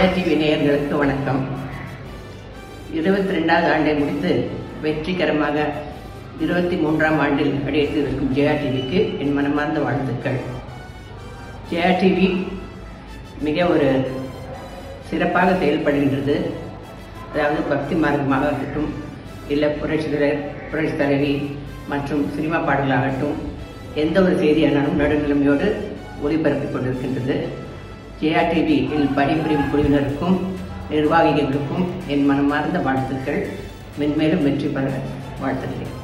Jaya TV நேயர்களுக்கு வணக்கம் இருபத்தி ரெண்டாவது ஆண்டை முடித்து வெற்றிகரமாக இருபத்தி மூன்றாம் ஆண்டில் அடியெடுத்து இருக்கும் ஜெயா டிவிக்கு என் மனமார்ந்த வாழ்த்துக்கள் ஜெயா டிவி மிக ஒரு சிறப்பாக செயல்படுகின்றது அதாவது பக்தி மார்க்கமாக இருக்கட்டும் இல்லை புரட்சிதர் புரட்சி தலைவி மற்றும் சினிமா பாடல்களாகட்டும் எந்த ஒரு செய்தியானாலும் நடுநிலைமையோடு ஒளிபரப்பிக் கொண்டிருக்கின்றது ஜெயா டிவியில் பணிபுரியும் குழுவினருக்கும் நிர்வாகிகளுக்கும் என் மனமார்ந்த வாழ்த்துக்கள் மென்மேலும் வெற்றி பெற வாழ்த்துகிறேன்